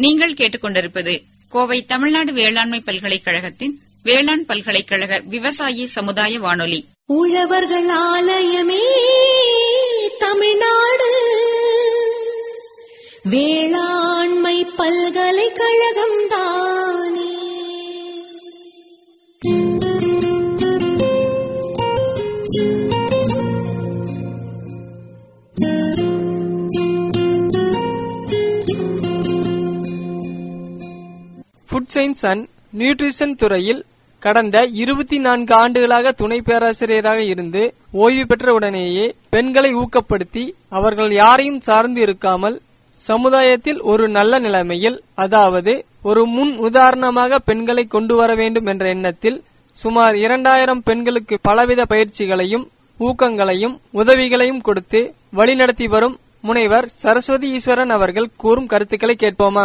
நீங்கள் கேட்டுக்கொண்டிருப்பது கோவை தமிழ்நாடு வேளாண்மை பல்கலைக்கழகத்தின் வேளாண் பல்கலைக்கழக விவசாயி சமுதாய வானொலி உழவர்கள் ஆலயமே தமிழ்நாடு வேளாண்மை பல்கலைக்கழகம் தானே ஃபுட் சயின்ஸ் அண்ட் நியூட்ரிஷன் துறையில் கடந்த இருபத்தி நான்கு ஆண்டுகளாக துணை பேராசிரியராக இருந்து ஓய்வு பெற்ற உடனேயே பெண்களை ஊக்கப்படுத்தி அவர்கள் யாரையும் சார்ந்து இருக்காமல் சமுதாயத்தில் ஒரு நல்ல நிலைமையில் அதாவது ஒரு முன் உதாரணமாக பெண்களை கொண்டு வர வேண்டும் என்ற எண்ணத்தில் சுமார் இரண்டாயிரம் பெண்களுக்கு பலவித பயிற்சிகளையும் ஊக்கங்களையும் உதவிகளையும் கொடுத்து வழிநடத்தி வரும் முனைவர் சரஸ்வதி ஈஸ்வரன் அவர்கள் கூறும் கருத்துக்களை கேட்போமா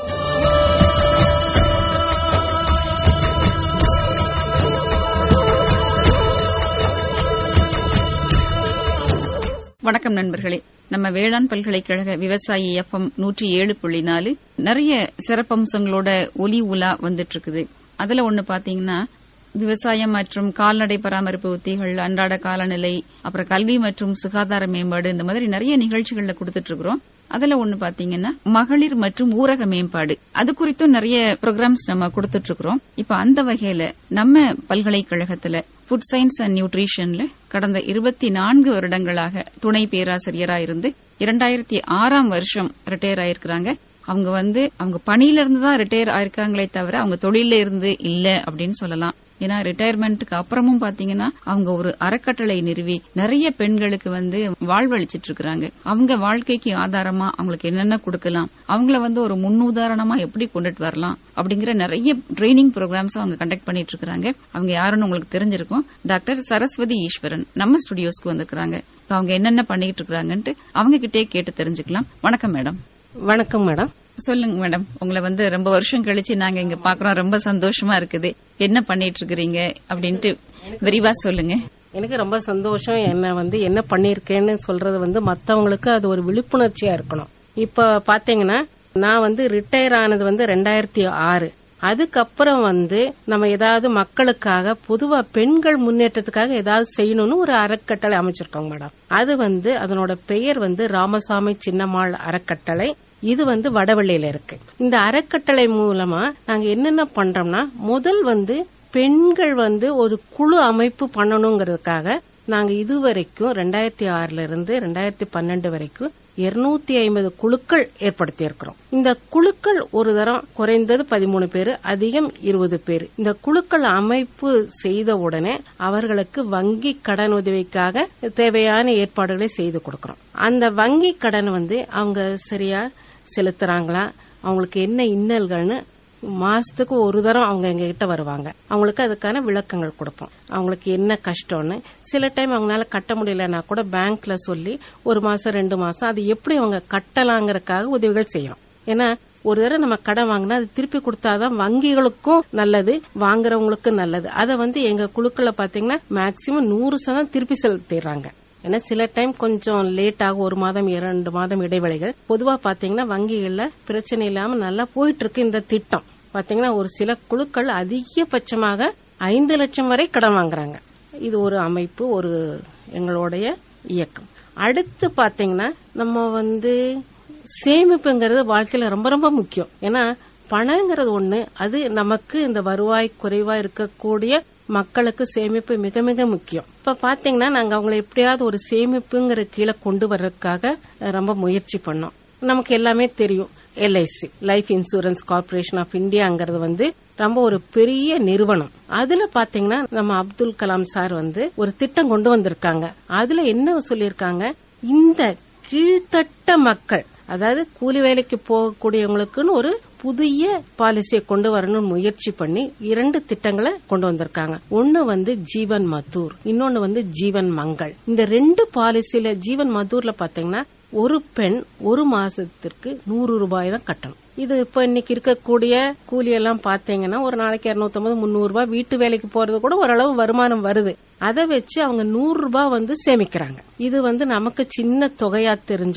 வணக்கம் நண்பர்களே நம்ம வேளாண் பல்கலைக்கழக விவசாயி எஃப்எம் நூற்றி ஏழு புள்ளி நாலு நிறைய சிறப்பம்சங்களோட ஒலி உலா வந்துட்டு இருக்குது அதுல ஒண்ணு பாத்தீங்கன்னா விவசாயம் மற்றும் கால்நடை பராமரிப்பு உத்திகள் அன்றாட காலநிலை அப்புறம் கல்வி மற்றும் சுகாதார மேம்பாடு இந்த மாதிரி நிறைய நிகழ்ச்சிகள்ல கொடுத்துட்டு இருக்கிறோம் அதுல ஒண்ணு பாத்தீங்கன்னா மகளிர் மற்றும் ஊரக மேம்பாடு அது குறித்தும் நிறைய ப்ரோக்ராம்ஸ் நம்ம கொடுத்துட்டு இருக்கிறோம் இப்ப அந்த வகையில நம்ம பல்கலைக்கழகத்துல ஃபுட் சயின்ஸ் அண்ட் நியூட்ரிஷன்ல கடந்த இருபத்தி நான்கு வருடங்களாக துணை பேராசிரியரா இருந்து இரண்டாயிரத்தி ஆறாம் வருஷம் ரிட்டையர் ஆயிருக்கிறாங்க அவங்க வந்து அவங்க பணியில இருந்து தான் ரிட்டையர் ஆயிருக்காங்களே தவிர அவங்க தொழில இருந்து இல்ல அப்படின்னு சொல்லலாம் ஏன்னா ரிட்டையர்மெண்ட்டுக்கு அப்புறமும் பாத்தீங்கன்னா அவங்க ஒரு அறக்கட்டளை நிறுவி நிறைய பெண்களுக்கு வந்து வாழ்வழிச்சிட்டு இருக்காங்க அவங்க வாழ்க்கைக்கு ஆதாரமா அவங்களுக்கு என்னென்ன கொடுக்கலாம் அவங்கள வந்து ஒரு முன்னுதாரணமா எப்படி கொண்டுட்டு வரலாம் அப்படிங்கிற நிறைய ட்ரைனிங் ப்ரோக்ராம்ஸ் அவங்க கண்டக்ட் பண்ணிட்டு இருக்காங்க அவங்க யாருன்னு உங்களுக்கு தெரிஞ்சிருக்கும் டாக்டர் சரஸ்வதி ஈஸ்வரன் நம்ம ஸ்டுடியோஸ்க்கு வந்திருக்காங்க அவங்க என்னென்ன பண்ணிட்டு இருக்காங்கன்ட்டு அவங்க கிட்டே கேட்டு தெரிஞ்சுக்கலாம் வணக்கம் மேடம் வணக்கம் மேடம் சொல்லுங்க மேடம் உங்களை வந்து ரொம்ப வருஷம் கழிச்சு நாங்க இங்க பாக்குறோம் ரொம்ப சந்தோஷமா இருக்குது என்ன பண்ணிட்டு இருக்கிறீங்க அப்படின்ட்டு விரிவா சொல்லுங்க எனக்கு ரொம்ப சந்தோஷம் என்ன வந்து என்ன பண்ணிருக்கேன்னு சொல்றது வந்து மத்தவங்களுக்கு அது ஒரு விழிப்புணர்ச்சியா இருக்கணும் இப்ப பாத்தீங்கன்னா நான் வந்து ரிட்டையர் ஆனது வந்து ரெண்டாயிரத்தி ஆறு அதுக்கப்புறம் வந்து நம்ம ஏதாவது மக்களுக்காக பொதுவா பெண்கள் முன்னேற்றத்துக்காக ஏதாவது செய்யணும்னு ஒரு அறக்கட்டளை அமைச்சிருக்கோங்க மேடம் அது வந்து அதனோட பெயர் வந்து ராமசாமி சின்னம்மாள் அறக்கட்டளை இது வந்து வடவள்ளியில இருக்கு இந்த அறக்கட்டளை மூலமா நாங்க என்னென்ன பண்றோம்னா முதல் வந்து பெண்கள் வந்து ஒரு குழு அமைப்பு பண்ணணுங்கிறதுக்காக நாங்க இதுவரைக்கும் ரெண்டாயிரத்தி ஆறுல இருந்து ரெண்டாயிரத்தி பன்னெண்டு வரைக்கும் இருநூத்தி ஐம்பது குழுக்கள் ஏற்படுத்தி இருக்கிறோம் இந்த குழுக்கள் ஒரு தரம் குறைந்தது பதிமூணு பேர் அதிகம் இருபது பேர் இந்த குழுக்கள் அமைப்பு செய்த உடனே அவர்களுக்கு வங்கி கடன் உதவிக்காக தேவையான ஏற்பாடுகளை செய்து கொடுக்கறோம் அந்த வங்கி கடன் வந்து அவங்க சரியா செலுத்துறாங்களா அவங்களுக்கு என்ன இன்னல்கள்னு மாசத்துக்கு ஒரு தரம் அவங்க எங்க கிட்ட வருவாங்க அவங்களுக்கு அதுக்கான விளக்கங்கள் கொடுப்போம் அவங்களுக்கு என்ன கஷ்டம்னு சில டைம் அவங்களால கட்ட முடியலன்னா கூட பேங்க்ல சொல்லி ஒரு மாசம் ரெண்டு மாசம் அது எப்படி அவங்க கட்டலாங்கறதுக்காக உதவிகள் செய்யும் ஏன்னா ஒரு தடவை நம்ம கடன் வாங்கினா அது திருப்பி கொடுத்தாதான் வங்கிகளுக்கும் நல்லது வாங்குறவங்களுக்கும் நல்லது அதை வந்து எங்க குழுக்களை பாத்தீங்கன்னா மேக்சிமம் நூறு சதம் திருப்பி செலுத்திடுறாங்க ஏன்னா சில டைம் கொஞ்சம் லேட் ஆகும் ஒரு மாதம் இரண்டு மாதம் இடைவெளிகள் பொதுவா பாத்தீங்கன்னா வங்கிகள்ல பிரச்சனை இல்லாம நல்லா போயிட்டு இருக்கு இந்த திட்டம் பாத்தீங்கன்னா ஒரு சில குழுக்கள் அதிகபட்சமாக ஐந்து லட்சம் வரை கடன் வாங்குறாங்க இது ஒரு அமைப்பு ஒரு எங்களுடைய இயக்கம் அடுத்து பாத்தீங்கன்னா நம்ம வந்து சேமிப்புங்கிறது வாழ்க்கையில ரொம்ப ரொம்ப முக்கியம் ஏன்னா பணங்கிறது ஒண்ணு அது நமக்கு இந்த வருவாய் குறைவா இருக்கக்கூடிய மக்களுக்கு சேமிப்பு மிக மிக முக்கியம் இப்ப பாத்தீங்கன்னா நாங்க அவங்களை எப்படியாவது ஒரு சேமிப்புங்கிற கீழே கொண்டு வர்றதுக்காக ரொம்ப முயற்சி பண்ணோம் நமக்கு எல்லாமே தெரியும் LIC life insurance corporation of இந்தியாங்கிறது வந்து ரொம்ப ஒரு பெரிய நிறுவனம் அதுல பாத்தீங்கன்னா நம்ம அப்துல் கலாம் சார் வந்து ஒரு திட்டம் கொண்டு வந்திருக்காங்க அதுல என்ன சொல்லியிருக்காங்க இந்த கீழ்த்தட்ட மக்கள் அதாவது கூலி வேலைக்கு போகக்கூடியவங்களுக்குன்னு ஒரு புதிய பாலிசியை கொண்டு வரணும்னு முயற்சி பண்ணி இரண்டு திட்டங்களை கொண்டு வந்திருக்காங்க ஒன்னு வந்து ஜீவன் மதூர் இன்னொன்னு வந்து ஜீவன் மங்கள் இந்த ரெண்டு பாலிசியில ஜீவன் மதூர்ல பாத்தீங்கன்னா ஒரு பெண் ஒரு மாசத்திற்கு நூறு ரூபாய் தான் கட்டணும் இது இப்ப இன்னைக்கு இருக்கக்கூடிய கூலி எல்லாம் பாத்தீங்கன்னா ஒரு நாளைக்கு இருநூத்தி முந்நூறு ரூபாய் வீட்டு வேலைக்கு போறது கூட ஓரளவு வருமானம் வருது அதை வச்சு அவங்க நூறு ரூபாய் வந்து சேமிக்கிறாங்க இது வந்து நமக்கு சின்ன தொகையா தெரிஞ்சாலும்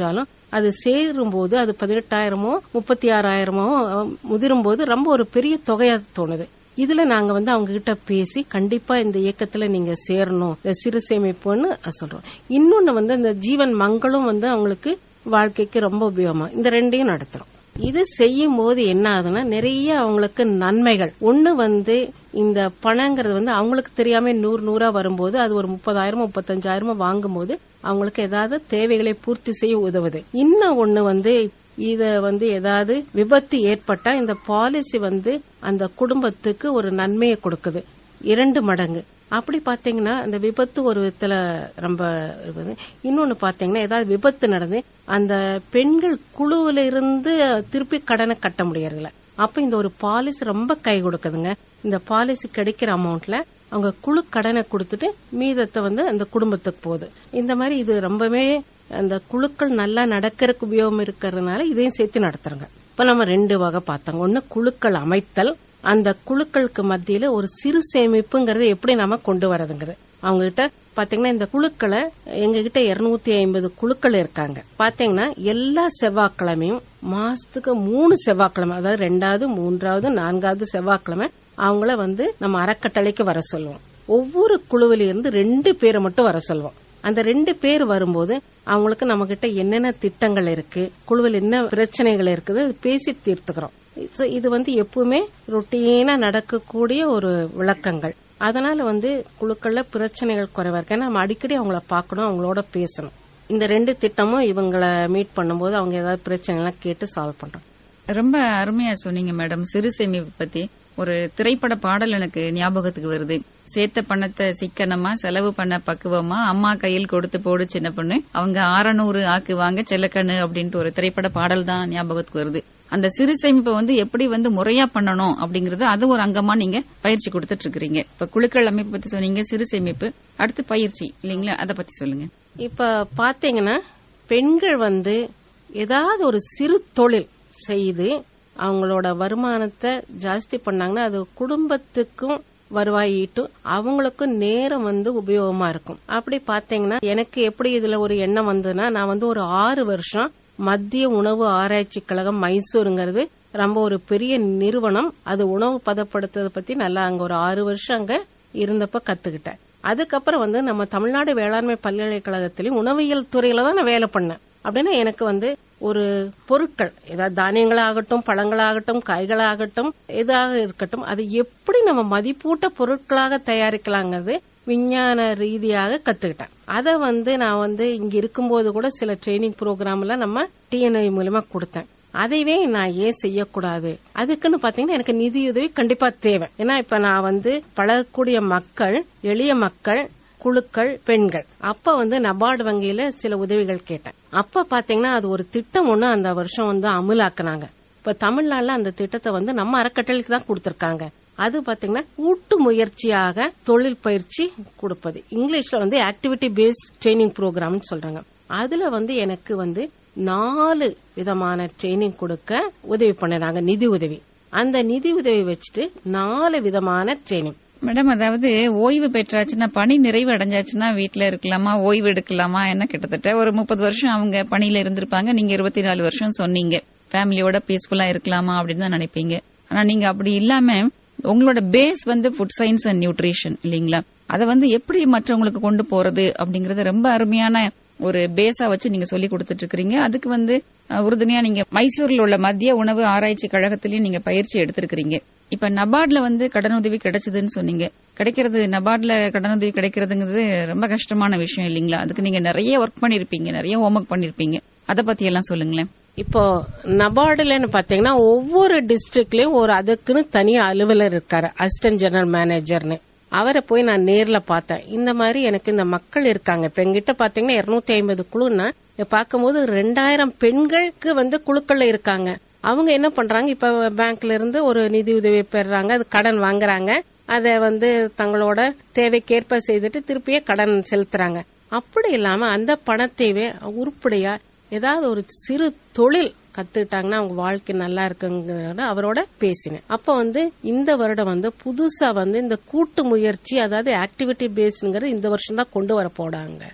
அது சேரும்போது அது பதினெட்டாயிரமோ முப்பத்தி ஆறாயிரமோ முதிரும் போது ரொம்ப ஒரு பெரிய தொகையா தோணுது இதுல நாங்க வந்து அவங்க கிட்ட பேசி கண்டிப்பா இந்த இயக்கத்துல நீங்க சேரணும் இந்த சிறு சேமிப்புன்னு சொல்றோம் இன்னொன்னு வந்து இந்த ஜீவன் மங்களும் வந்து அவங்களுக்கு வாழ்க்கைக்கு ரொம்ப உபயோகமா இந்த ரெண்டையும் நடத்துறோம் இது செய்யும் போது என்ன ஆகுதுன்னா நிறைய அவங்களுக்கு நன்மைகள் ஒண்ணு வந்து இந்த பணங்கிறது வந்து அவங்களுக்கு தெரியாம நூறு நூறா வரும்போது அது ஒரு முப்பதாயிரம் முப்பத்தஞ்சாயிரம் வாங்கும்போது அவங்களுக்கு ஏதாவது தேவைகளை பூர்த்தி செய்ய உதவுது இன்னும் ஒண்ணு வந்து இத வந்து ஏதாவது விபத்து ஏற்பட்டா இந்த பாலிசி வந்து அந்த குடும்பத்துக்கு ஒரு நன்மையை கொடுக்குது இரண்டு மடங்கு அப்படி பாத்தீங்கன்னா அந்த விபத்து ஒரு விதத்துல ரொம்ப இருக்குது இன்னொன்னு பாத்தீங்கன்னா ஏதாவது விபத்து நடந்து அந்த பெண்கள் குழுவில இருந்து திருப்பி கடனை கட்ட முடியறதில்ல அப்ப இந்த ஒரு பாலிசி ரொம்ப கை கொடுக்குதுங்க இந்த பாலிசி கிடைக்கிற அமௌண்ட்ல அவங்க குழு கடனை கொடுத்துட்டு மீதத்தை வந்து அந்த குடும்பத்துக்கு போகுது இந்த மாதிரி இது ரொம்பவே அந்த குழுக்கள் நல்லா நடக்கிறதுக்கு உபயோகம் இருக்கிறதுனால இதையும் சேர்த்து நடத்துறாங்க இப்ப நம்ம ரெண்டு வகை பார்த்தாங்க ஒன்னு குழுக்கள் அமைத்தல் அந்த குழுக்களுக்கு மத்தியில ஒரு சிறு சேமிப்புங்கறத எப்படி நாம கொண்டு வரதுங்கிறது அவங்க கிட்ட பாத்தீங்கன்னா இந்த குழுக்களை எங்க கிட்ட இருநூத்தி ஐம்பது குழுக்கள் இருக்காங்க பாத்தீங்கன்னா எல்லா செவ்வாய்க்கிழமையும் மாசத்துக்கு மூணு செவ்வாய்க்கிழமை அதாவது ரெண்டாவது மூன்றாவது நான்காவது செவ்வாய்க்கிழமை அவங்கள வந்து நம்ம அறக்கட்டளைக்கு வர சொல்லுவோம் ஒவ்வொரு குழுவில இருந்து ரெண்டு பேரை மட்டும் வர சொல்லுவோம் அந்த ரெண்டு பேர் வரும்போது அவங்களுக்கு நம்ம கிட்ட என்னென்ன திட்டங்கள் இருக்கு குழுவில் என்ன பிரச்சனைகள் இருக்குது அது பேசி தீர்த்துக்கிறோம் So, இது வந்து எப்பவுமே ரொட்டீனா நடக்கக்கூடிய ஒரு விளக்கங்கள் அதனால வந்து குழுக்கள்ல பிரச்சனைகள் குறைவா இருக்கு ஏன்னா நம்ம அடிக்கடி அவங்கள பார்க்கணும் அவங்களோட பேசணும் இந்த ரெண்டு திட்டமும் இவங்கள மீட் பண்ணும்போது அவங்க ஏதாவது பிரச்சனை எல்லாம் கேட்டு சால்வ் பண்றோம் ரொம்ப அருமையா சொன்னீங்க மேடம் சிறு சேமிப்பு பத்தி ஒரு திரைப்பட பாடல் எனக்கு ஞாபகத்துக்கு வருது சேர்த்த பணத்தை சிக்கனமா செலவு பண்ண பக்குவமா அம்மா கையில் கொடுத்து போடு சின்ன பொண்ணு அவங்க ஆறநூறு ஆக்குவாங்க செல்லக்கண்ணு அப்படின்ட்டு ஒரு திரைப்பட பாடல் தான் ஞாபகத்துக்கு வருது அந்த சிறு சேமிப்பை வந்து எப்படி வந்து முறையா பண்ணணும் அப்படிங்கறது அது ஒரு அங்கமா நீங்க பயிற்சி கொடுத்துட்டு இருக்கிறீங்க இப்ப குழுக்கள் அமைப்பு பத்தி சொன்னீங்க சிறு சேமிப்பு அடுத்து பயிற்சி இல்லைங்களா அதை பத்தி சொல்லுங்க இப்ப பாத்தீங்கன்னா பெண்கள் வந்து ஏதாவது ஒரு சிறு தொழில் செய்து அவங்களோட வருமானத்தை ஜாஸ்தி பண்ணாங்கன்னா அது குடும்பத்துக்கும் வருவாய் ஈட்டும் அவங்களுக்கும் நேரம் வந்து உபயோகமா இருக்கும் அப்படி பாத்தீங்கன்னா எனக்கு எப்படி இதுல ஒரு எண்ணம் வந்ததுன்னா நான் வந்து ஒரு ஆறு வருஷம் மத்திய உணவு ஆராய்ச்சி கழகம் மைசூருங்கிறது ரொம்ப ஒரு பெரிய நிறுவனம் அது உணவு பதப்படுத்துறத பத்தி நல்லா அங்க ஒரு ஆறு வருஷம் அங்க இருந்தப்ப கத்துக்கிட்டேன் அதுக்கப்புறம் வந்து நம்ம தமிழ்நாடு வேளாண்மை பல்கலைக்கழகத்திலயும் உணவியல் துறையில தான் நான் வேலை பண்ணேன் அப்படின்னா எனக்கு வந்து ஒரு பொருட்கள் ஏதாவது தானியங்களாகட்டும் பழங்களாகட்டும் காய்களாகட்டும் எதாக இருக்கட்டும் அது எப்படி நம்ம மதிப்பூட்ட பொருட்களாக தயாரிக்கலாங்கிறது விஞ்ஞான ரீதியாக கத்துக்கிட்டேன் அதை வந்து நான் வந்து இங்க இருக்கும்போது கூட சில ட்ரைனிங் ப்ரோக்ராம்ல நம்ம டிஎன்ஐ மூலமா கொடுத்தேன் அதைவே நான் ஏன் செய்யக்கூடாது அதுக்குன்னு பாத்தீங்கன்னா எனக்கு நிதியுதவி கண்டிப்பா தேவை ஏன்னா இப்ப நான் வந்து பழகக்கூடிய மக்கள் எளிய மக்கள் குழுக்கள் பெண்கள் அப்ப வந்து நபார்டு வங்கியில சில உதவிகள் கேட்டேன் அப்ப பாத்தீங்கன்னா அது ஒரு திட்டம் ஒண்ணு அந்த வருஷம் வந்து அமுலாக்குனாங்க இப்ப தமிழ்நாடுல அந்த திட்டத்தை வந்து நம்ம அறக்கட்டளைக்கு தான் கொடுத்திருக்காங்க அது பாத்தீங்கன்னா கூட்டு முயற்சியாக தொழில் பயிற்சி கொடுப்பது இங்கிலீஷ்ல வந்து ஆக்டிவிட்டி பேஸ்ட் ட்ரைனிங் ப்ரோக்ராம்னு சொல்றாங்க அதுல வந்து எனக்கு வந்து நாலு விதமான ட்ரைனிங் கொடுக்க உதவி பண்ணினாங்க நிதி உதவி அந்த நிதி உதவி வச்சுட்டு நாலு விதமான ட்ரைனிங் மேடம் அதாவது ஓய்வு பெற்றாச்சுன்னா பணி நிறைவு அடைஞ்சாச்சுன்னா வீட்ல இருக்கலாமா ஓய்வு எடுக்கலாமா என்ன கிட்டத்தட்ட ஒரு முப்பது வருஷம் அவங்க பணியில இருந்திருப்பாங்க நீங்க இருபத்தி நாலு வருஷம் சொன்னீங்க ஃபேமிலியோட பீஸ்ஃபுல்லா இருக்கலாமா அப்படின்னு தான் நினைப்பீங்க ஆனா நீங்க அப்படி இல்லாம உங்களோட பேஸ் வந்து ஃபுட் சயின்ஸ் அண்ட் நியூட்ரிஷன் இல்லீங்களா அதை வந்து எப்படி மற்றவங்களுக்கு கொண்டு போறது அப்படிங்கறது ரொம்ப அருமையான ஒரு பேஸா வச்சு நீங்க சொல்லி கொடுத்துட்டு இருக்கீங்க அதுக்கு வந்து அஹ், உறுதுணையா நீங்க மைசூர்ல உள்ள மத்திய உணவு ஆராய்ச்சி கழகத்திலயும் நீங்க பயிற்சி எடுத்திருக்கிறீங்க இப்ப நபார்ட்ல வந்து கடனுதவி கிடைச்சதுன்னு சொன்னீங்க கிடைக்கிறது நபார்ட்ல கடனுதவி கிடைக்கிறதுங்கிறது ரொம்ப கஷ்டமான விஷயம் இல்லீங்களா அதுக்கு நீங்க நிறைய ஒர்க் பண்ணிருப்பீங்க நிறைய ஹோம்ஒர்க் பண்ணிருப்பீங்க அத பத்தி எல்லாம் சொல்லுங்களேன் இப்போ நபார்டுலன்னு பாத்தீங்கன்னா ஒவ்வொரு டிஸ்ட்ரிக்ட்லயும் ஒரு அதுக்குன்னு தனி அலுவலர் இருக்காரு அசிஸ்டன்ட் ஜெனரல் மேனேஜர்னு அவரை போய் நான் நேர்ல பார்த்தேன் இந்த மாதிரி எனக்கு இந்த மக்கள் இருக்காங்க இப்ப எங்கிட்ட பாத்தீங்கன்னா இருநூத்தி ஐம்பது குழுன்னா இங்க பார்க்கும்போது ரெண்டாயிரம் பெண்களுக்கு வந்து குழுக்கள்ல இருக்காங்க அவங்க என்ன பண்றாங்க இப்ப பேங்க்ல இருந்து ஒரு நிதி உதவி பெறுறாங்க அது கடன் வாங்குறாங்க அதை வந்து தங்களோட தேவைக்கேற்ப செய்துட்டு திருப்பியே கடன் செலுத்துறாங்க அப்படி இல்லாம அந்த பணத்தையே உருப்படியா ஏதாவது ஒரு சிறு தொழில் கத்துக்கிட்டாங்கன்னா அவங்க வாழ்க்கை நல்லா இருக்குங்கிறத அவரோட பேசினேன் அப்ப வந்து இந்த வருடம் வந்து புதுசா வந்து இந்த கூட்டு முயற்சி அதாவது ஆக்டிவிட்டி பேஸ்ங்கிறது இந்த வருஷம் தான் கொண்டு வர போடாங்க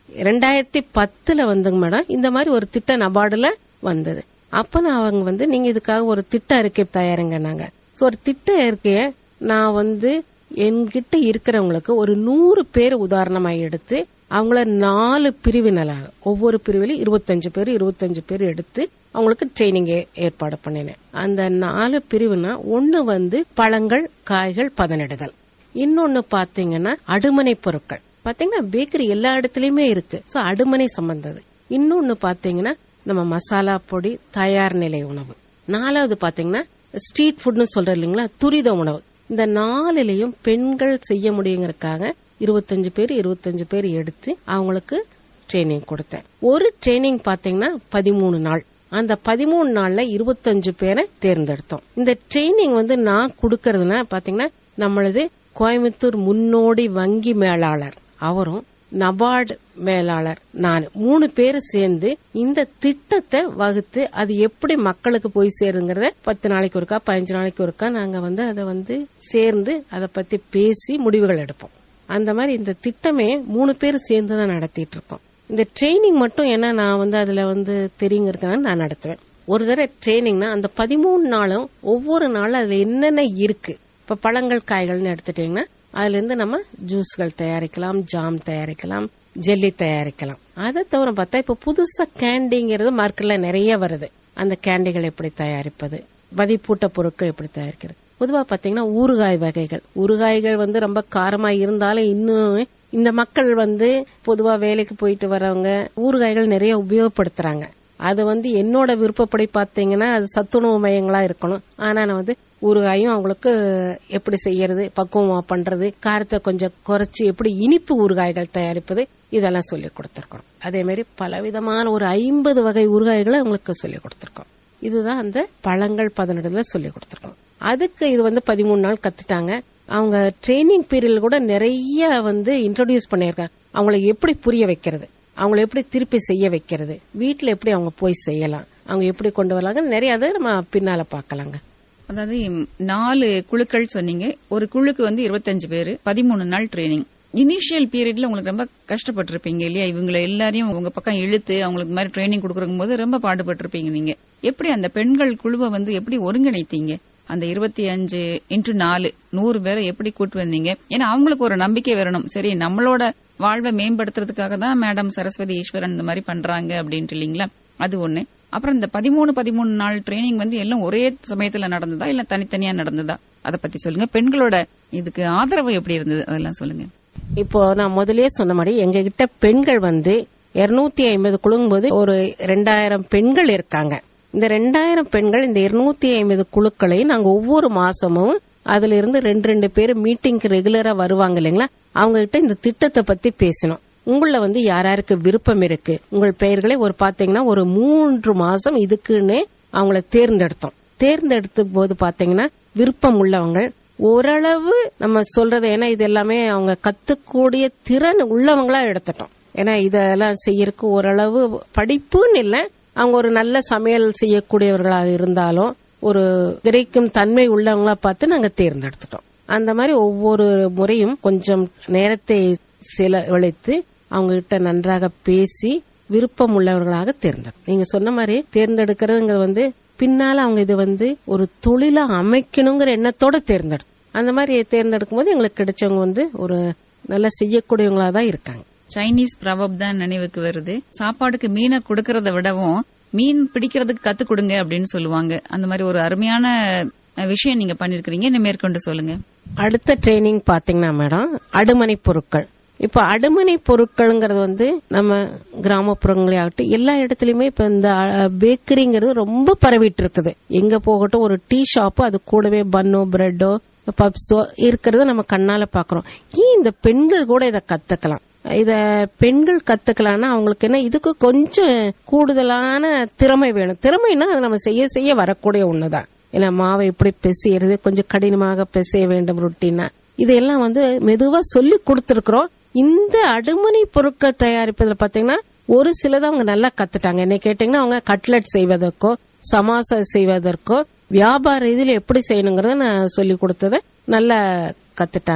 ரெண்டாயிரத்தி பத்துல வந்துங்க மேடம் இந்த மாதிரி ஒரு திட்டம் நபார்டுல வந்தது அப்ப நான் அவங்க வந்து நீங்க இதுக்காக ஒரு திட்ட அறிக்கை தயாருங்க நாங்க சோ ஒரு திட்ட அறிக்கைய நான் வந்து என்கிட்ட இருக்கிறவங்களுக்கு ஒரு நூறு பேர் உதாரணமா எடுத்து அவங்கள நாலு பிரிவினராக ஒவ்வொரு பிரிவிலும் இருபத்தஞ்சு பேர் இருபத்தஞ்சு பேர் எடுத்து அவங்களுக்கு ட்ரைனிங் ஏற்பாடு பண்ணினேன் அந்த நாலு பிரிவுனா ஒன்னு வந்து பழங்கள் காய்கள் பதனிடுதல் இன்னொன்னு பாத்தீங்கன்னா அடுமனை பொருட்கள் பாத்தீங்கன்னா பேக்கரி எல்லா இடத்துலயுமே இருக்கு சோ அடுமனை சம்பந்தது இன்னொன்னு பாத்தீங்கன்னா நம்ம மசாலா பொடி தயார் நிலை உணவு நாலாவது பாத்தீங்கன்னா ஸ்ட்ரீட் ஃபுட்னு சொல்ற இல்லைங்களா துரித உணவு இந்த நாலுலயும் பெண்கள் செய்ய முடியுங்கிறதுக்காக இருபத்தஞ்சு பேர் இருபத்தஞ்சு பேர் எடுத்து அவங்களுக்கு ட்ரைனிங் கொடுத்தேன் ஒரு ட்ரைனிங் பாத்தீங்கன்னா பதிமூணு நாள் அந்த பதிமூணு நாள்ல இருபத்தஞ்சு பேரை தேர்ந்தெடுத்தோம் இந்த ட்ரைனிங் வந்து நான் கொடுக்கறதுனா பாத்தீங்கன்னா நம்மளது கோயம்புத்தூர் முன்னோடி வங்கி மேலாளர் அவரும் நபார்டு மேலாளர் நான் மூணு பேரும் சேர்ந்து இந்த திட்டத்தை வகுத்து அது எப்படி மக்களுக்கு போய் சேருங்கிறத பத்து நாளைக்கு ஒருக்கா பதினஞ்சு நாளைக்கு ஒருக்கா நாங்க வந்து அதை வந்து சேர்ந்து அதை பத்தி பேசி முடிவுகள் எடுப்போம் அந்த மாதிரி இந்த திட்டமே மூணு பேர் சேர்ந்து தான் நடத்திட்டு இருக்கோம் இந்த ட்ரைனிங் மட்டும் என்ன நான் வந்து அதுல வந்து தெரியுங்கிறதுனால நான் நடத்துவேன் ஒரு தடவை ட்ரைனிங்னா அந்த பதிமூணு நாளும் ஒவ்வொரு நாளும் அதுல என்னென்ன இருக்கு இப்ப பழங்கள் காய்கள்னு எடுத்துட்டீங்கன்னா அதுல இருந்து நம்ம ஜூஸ்கள் தயாரிக்கலாம் ஜாம் தயாரிக்கலாம் ஜெல்லி தயாரிக்கலாம் அதை தவிர பார்த்தா இப்ப புதுசா கேண்டிங்கிறது மார்க்கெட்ல நிறைய வருது அந்த கேண்டிகள் எப்படி தயாரிப்பது மதிப்பூட்ட பொருட்கள் எப்படி தயாரிக்கிறது பொதுவா பாத்தீங்கன்னா ஊறுகாய் வகைகள் ஊறுகாய்கள் வந்து ரொம்ப காரமா இருந்தாலும் இன்னும் இந்த மக்கள் வந்து பொதுவா வேலைக்கு போயிட்டு வரவங்க ஊறுகாய்கள் நிறைய உபயோகப்படுத்துறாங்க அது வந்து என்னோட விருப்பப்படி பாத்தீங்கன்னா அது சத்துணவு மையங்களா இருக்கணும் ஆனா நான் வந்து ஊறுகாயும் அவங்களுக்கு எப்படி செய்யறது பக்குவமா பண்றது காரத்தை கொஞ்சம் குறைச்சு எப்படி இனிப்பு ஊறுகாய்கள் தயாரிப்பது இதெல்லாம் சொல்லி கொடுத்திருக்கோம் அதே மாதிரி பலவிதமான ஒரு ஐம்பது வகை ஊறுகாய்களை அவங்களுக்கு சொல்லி கொடுத்திருக்கோம் இதுதான் அந்த பழங்கள் பதினெடுல சொல்லி கொடுத்திருக்கோம் அதுக்கு இது வந்து பதிமூணு நாள் கத்துட்டாங்க அவங்க ட்ரைனிங் பீரியட் கூட நிறைய வந்து இன்ட்ரோடியூஸ் பண்ணியிருக்காங்க அவங்களை எப்படி புரிய வைக்கிறது அவங்களை எப்படி திருப்பி செய்ய வைக்கிறது வீட்டுல எப்படி அவங்க போய் செய்யலாம் அவங்க எப்படி கொண்டு வரலாங்க நிறைய அதை நம்ம பின்னால பாக்கலாங்க அதாவது ம், நாலு குழுக்கள் சொன்னீங்க ஒரு குழுக்கு வந்து இருபத்தஞ்சு பேரு பதிமூணு நாள் ட்ரைனிங் இனிஷியல் பீரியட்ல உங்களுக்கு ரொம்ப கஷ்டப்பட்டிருப்பீங்க இல்லையா இவங்களை எல்லாரையும் உங்க பக்கம் இழுத்து அவங்களுக்கு இந்த மாதிரி ட்ரைனிங் கொடுக்கறக்கும் போது ரொம்ப பாடுபட்டிருப்பீங்க நீங்க எப்படி அந்த பெண்கள் குழுவை வந்து எப்படி ஒருங்கிணைத்தீங்க அந்த இருபத்தி அஞ்சு இன்ட்டு நாலு நூறு பேரை எப்படி கூட்டு வந்தீங்க ஏன்னா அவங்களுக்கு ஒரு நம்பிக்கை வரணும் சரி நம்மளோட வாழ்வை மேம்படுத்துறதுக்காக தான் மேடம் சரஸ்வதி ஈஸ்வரன் இந்த மாதிரி பண்றாங்க அப்படின்ட்டு இல்லீங்களா அது ஒண்ணு அப்புறம் இந்த பதிமூணு பதிமூணு நாள் ட்ரைனிங் வந்து எல்லாம் ஒரே சமயத்துல நடந்ததா இல்ல தனித்தனியா நடந்ததா அத பத்தி சொல்லுங்க பெண்களோட இதுக்கு ஆதரவு எப்படி இருந்தது அதெல்லாம் சொல்லுங்க இப்போ நான் முதல்லயே சொன்ன மாதிரி எங்க கிட்ட பெண்கள் வந்து இருநூத்தி ஐம்பது குழுங்கும்போது ஒரு ரெண்டாயிரம் பெண்கள் இருக்காங்க இந்த ரெண்டாயிரம் பெண்கள் இந்த இருநூத்தி ஐம்பது குழுக்களை நாங்க ஒவ்வொரு மாசமும் அதுல இருந்து ரெண்டு ரெண்டு பேர் மீட்டிங்க்கு ரெகுலரா வருவாங்க இல்லைங்களா அவங்க கிட்ட இந்த திட்டத்தை பத்தி பேசணும் உங்கள வந்து யார் யாருக்கு விருப்பம் இருக்கு உங்கள் பெயர்களை ஒரு பாத்தீங்கன்னா ஒரு மூன்று மாசம் இதுக்குன்னு அவங்கள தேர்ந்தெடுத்தோம் தேர்ந்தெடுத்த போது பாத்தீங்கன்னா விருப்பம் உள்ளவங்க ஓரளவு நம்ம சொல்றது ஏன்னா இது எல்லாமே அவங்க கத்துக்கூடிய திறன் உள்ளவங்களா எடுத்துட்டோம் ஏன்னா இதெல்லாம் செய்யறதுக்கு ஓரளவு படிப்புன்னு இல்ல அவங்க ஒரு நல்ல சமையல் செய்யக்கூடியவர்களாக இருந்தாலும் ஒரு கிரகிக்கும் தன்மை உள்ளவங்களா பார்த்து நாங்க தேர்ந்தெடுத்துட்டோம் அந்த மாதிரி ஒவ்வொரு முறையும் கொஞ்சம் நேரத்தை செலவழித்து அவங்க கிட்ட நன்றாக பேசி விருப்பம் உள்ளவர்களாக தேர்ந்தெடுக்கும் நீங்க சொன்ன மாதிரி தேர்ந்தெடுக்கிறதுங்கிறது வந்து பின்னால அவங்க இது வந்து ஒரு தொழிலா அமைக்கணுங்கிற எண்ணத்தோட தேர்ந்தெடுக்கும் அந்த மாதிரி தேர்ந்தெடுக்கும் போது எங்களுக்கு கிடைச்சவங்க வந்து ஒரு நல்லா செய்யக்கூடியவங்களா தான் இருக்காங்க சைனீஸ் ப்ரவப் தான் நினைவுக்கு வருது சாப்பாடுக்கு மீனை கொடுக்கறத விடவும் மீன் பிடிக்கிறதுக்கு கத்து கொடுங்க அப்படின்னு சொல்லுவாங்க அந்த மாதிரி ஒரு அருமையான அஹ், விஷயம் நீங்க பண்ணிருக்கீங்க இன்னும் மேற்கொண்டு சொல்லுங்க அடுத்த ட்ரைனிங் பாத்தீங்கன்னா மேடம் அடுமனை பொருட்கள் இப்ப அடுமனை பொருட்கள்ங்கிறது வந்து நம்ம கிராமப்புறங்களே ஆகட்டும் எல்லா இடத்துலயுமே இப்ப இந்த பேக்கரிங்கிறது ரொம்ப பரவிட்டு இருக்குது எங்க போகட்டும் ஒரு டீ ஷாப்பு அது கூடவே பன்னோ பிரெட்டோ பப்ஸோ இருக்கிறத நம்ம கண்ணால பாக்குறோம் ஏன் இந்த பெண்கள் கூட இதை கத்துக்கலாம் இத பெண்கள் கத்துக்கலாம்னா அவங்களுக்கு என்ன இதுக்கு கொஞ்சம் கூடுதலான திறமை வேணும் திறமைனா அது நம்ம செய்ய செய்ய வரக்கூடிய ஒண்ணுதான் ஏன்னா மாவை எப்படி பிசையறது கொஞ்சம் கடினமாக பிசைய வேண்டும் ரொட்டினா இதெல்லாம் வந்து மெதுவா சொல்லி கொடுத்திருக்கிறோம் இந்த அடுமனை பொருட்கள் தயாரிப்பதுல பாத்தீங்கன்னா ஒரு சிலதை அவங்க நல்லா கத்துட்டாங்க என்ன கேட்டீங்கன்னா அவங்க கட்லெட் செய்வதற்கோ சமாசா செய்வதற்கோ வியாபார இதுல எப்படி செய்யணுங்கிறத நான் சொல்லி கொடுத்தத நல்லா கத்துட்டாங்க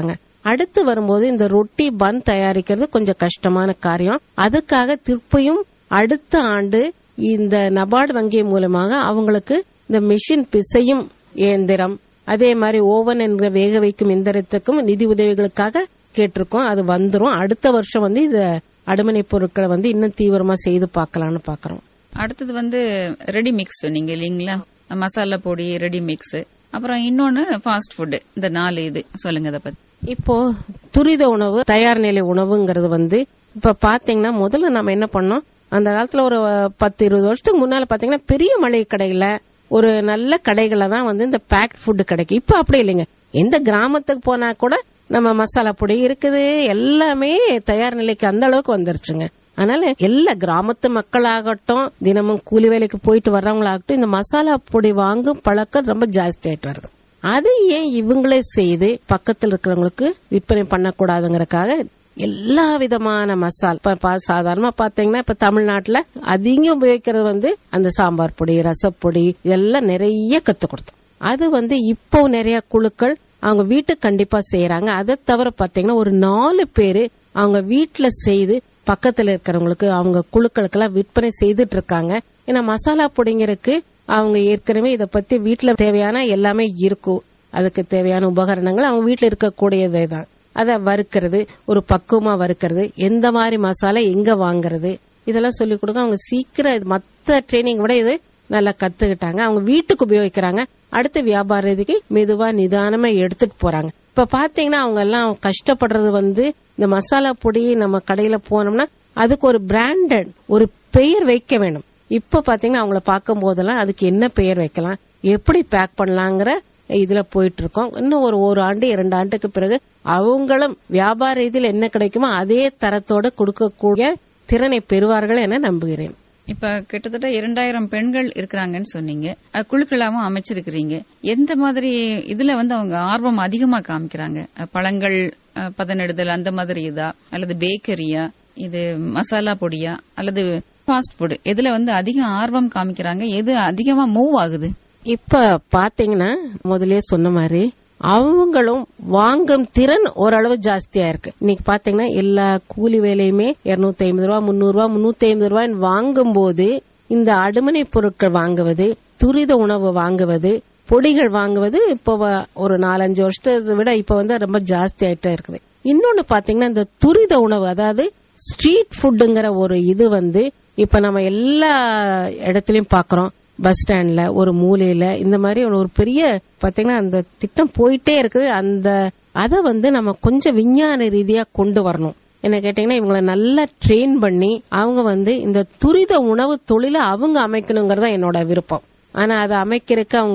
அடுத்து வரும்போது இந்த ரொட்டி பன் தயாரிக்கிறது கொஞ்சம் கஷ்டமான காரியம் அதுக்காக திருப்பியும் அடுத்த ஆண்டு இந்த நபார்டு வங்கி மூலமாக அவங்களுக்கு இந்த மிஷின் பிசையும் இயந்திரம் அதே மாதிரி ஓவன் என்கிற வேக வைக்கும் எந்திரத்துக்கும் நிதி உதவிகளுக்காக கேட்டிருக்கோம் அது வந்துரும் அடுத்த வருஷம் வந்து இந்த அடுமனை பொருட்களை வந்து இன்னும் தீவிரமா செய்து பார்க்கலாம்னு பாக்குறோம் அடுத்தது வந்து ரெடி மிக்ஸ் சொன்னீங்க இல்லீங்களா மசாலா பொடி ரெடி மிக்ஸ் அப்புறம் இன்னொன்னு ஃபாஸ்ட் ஃபுட் இந்த நாலு இது சொல்லுங்க அதை பத்தி இப்போ துரித உணவு தயார் நிலை உணவுங்கிறது வந்து இப்ப பாத்தீங்கன்னா முதல்ல நம்ம என்ன பண்ணோம் அந்த காலத்துல ஒரு பத்து இருபது வருஷத்துக்கு முன்னால பாத்தீங்கன்னா பெரிய மளிகை கடையில ஒரு நல்ல கடைகள்ல தான் வந்து இந்த பேக்ட் ஃபுட் கிடைக்கும் இப்ப அப்படி இல்லைங்க எந்த கிராமத்துக்கு போனா கூட நம்ம மசாலா பொடி இருக்குது எல்லாமே தயார் நிலைக்கு அந்த அளவுக்கு வந்துருச்சுங்க அதனால எல்லா கிராமத்து மக்களாகட்டும் தினமும் கூலி வேலைக்கு போயிட்டு வர்றவங்களாகட்டும் இந்த மசாலா பொடி வாங்கும் பழக்கம் ரொம்ப ஜாஸ்தி ஆயிட்டு வருது அது ஏன் இவங்களே செய்து பக்கத்துல இருக்கிறவங்களுக்கு விற்பனை பண்ணக்கூடாதுங்கறக்காக எல்லா விதமான மசால் இப்ப பா- சாதாரணமா பாத்தீங்கன்னா இப்ப தமிழ்நாட்டுல அதிகம் உபயோகிக்கிறது வந்து அந்த சாம்பார் பொடி ரசப்பொடி இதெல்லாம் நிறைய கத்து கொடுத்தோம் அது வந்து இப்போ நிறைய குழுக்கள் அவங்க வீட்டுக்கு கண்டிப்பா செய்யறாங்க அதை தவிர பாத்தீங்கன்னா ஒரு நாலு பேரு அவங்க வீட்டுல செய்து பக்கத்துல இருக்கிறவங்களுக்கு அவங்க குழுக்களுக்கெல்லாம் விற்பனை செய்துட்டு இருக்காங்க ஏன்னா மசாலா பொடிங்கிறதுக்கு அவங்க ஏற்கனவே இத பத்தி வீட்டுல தேவையான எல்லாமே இருக்கும் அதுக்கு தேவையான உபகரணங்கள் அவங்க வீட்டுல இருக்கக்கூடியதே தான் அதை வறுக்கிறது ஒரு பக்குவமா வறுக்கிறது எந்த மாதிரி மசாலா எங்க வாங்குறது இதெல்லாம் சொல்லி கொடுங்க அவங்க சீக்கிரம் இது மத்த ட்ரைனிங் விட இது நல்லா கத்துக்கிட்டாங்க அவங்க வீட்டுக்கு உபயோகிக்கிறாங்க அடுத்த வியாபார இதுக்கு மெதுவா நிதானமா எடுத்துட்டு போறாங்க இப்ப பாத்தீங்கன்னா அவங்க எல்லாம் கஷ்டப்படுறது வந்து இந்த மசாலா பொடி நம்ம கடையில போனோம்னா அதுக்கு ஒரு பிராண்டட் ஒரு பெயர் வைக்க வேணும் இப்ப பாத்தீங்கன்னா அவங்கள பார்க்கும் போதெல்லாம் அதுக்கு என்ன பெயர் வைக்கலாம் எப்படி பேக் பண்ணலாங்கிற இதுல போயிட்டு இருக்கோம் இன்னும் ஒரு ஒரு ஆண்டு இரண்டு ஆண்டுக்கு பிறகு அவங்களும் வியாபார இதில் என்ன கிடைக்குமோ அதே தரத்தோட கொடுக்கக்கூடிய திறனை பெறுவார்கள் என நம்புகிறேன் இப்ப கிட்டத்தட்ட இரண்டாயிரம் பெண்கள் இருக்கிறாங்கன்னு சொன்னீங்க அஹ், குழுக்களாவும் அமைச்சிருக்கிறீங்க எந்த மாதிரி இதுல வந்து அவங்க ஆர்வம் அதிகமா காமிக்கிறாங்க அஹ், பழங்கள் அஹ், பதனிடுதல் அந்த மாதிரி இதா அல்லது பேக்கரியா இது மசாலா பொடியா அல்லது ஃபாஸ்ட் ஃபுட் எதுல வந்து அதிக ஆர்வம் காமிக்கிறாங்க எது அதிகமா மூவ் ஆகுது இப்ப பாத்தீங்கன்னா முதல்லயே சொன்ன மாதிரி அவங்களும் வாங்கும் திறன் ஓரளவு ஜாஸ்தியா இருக்கு இன்னைக்கு பாத்தீங்கன்னா எல்லா கூலி வேலையுமே இருநூத்தி ஐம்பது ரூபா முன்னூறு ரூபா முன்னூத்தி ஐம்பது ரூபாய் வாங்கும் போது இந்த அடுமனை பொருட்கள் வாங்குவது துரித உணவு வாங்குவது பொடிகள் வாங்குவது இப்போ வ- ஒரு நாலஞ்சு வருஷத்தை விட இப்ப வந்து ரொம்ப ஜாஸ்தி ஆயிட்டே இருக்குது இன்னொன்னு பாத்தீங்கன்னா இந்த துரித உணவு அதாவது ஸ்ட்ரீட் ஃபுட்டுங்கிற ஒரு இது வந்து இப்ப நம்ம எல்லா இடத்துலயும் பாக்குறோம் பஸ் ஸ்டாண்ட்ல ஒரு மூலையில இந்த மாதிரி ஒரு பெரிய பாத்தீங்கன்னா அந்த திட்டம் போயிட்டே இருக்குது அந்த அத வந்து நம்ம கொஞ்சம் விஞ்ஞான ரீதியா கொண்டு வரணும் என்ன கேட்டீங்கன்னா இவங்களை நல்லா ட்ரெயின் பண்ணி அவங்க வந்து இந்த துரித உணவு தொழிலை அவங்க அமைக்கணுங்கிறது தான் என்னோட விருப்பம் ஆனா அதை அமைக்கிறதுக்கு அவங்க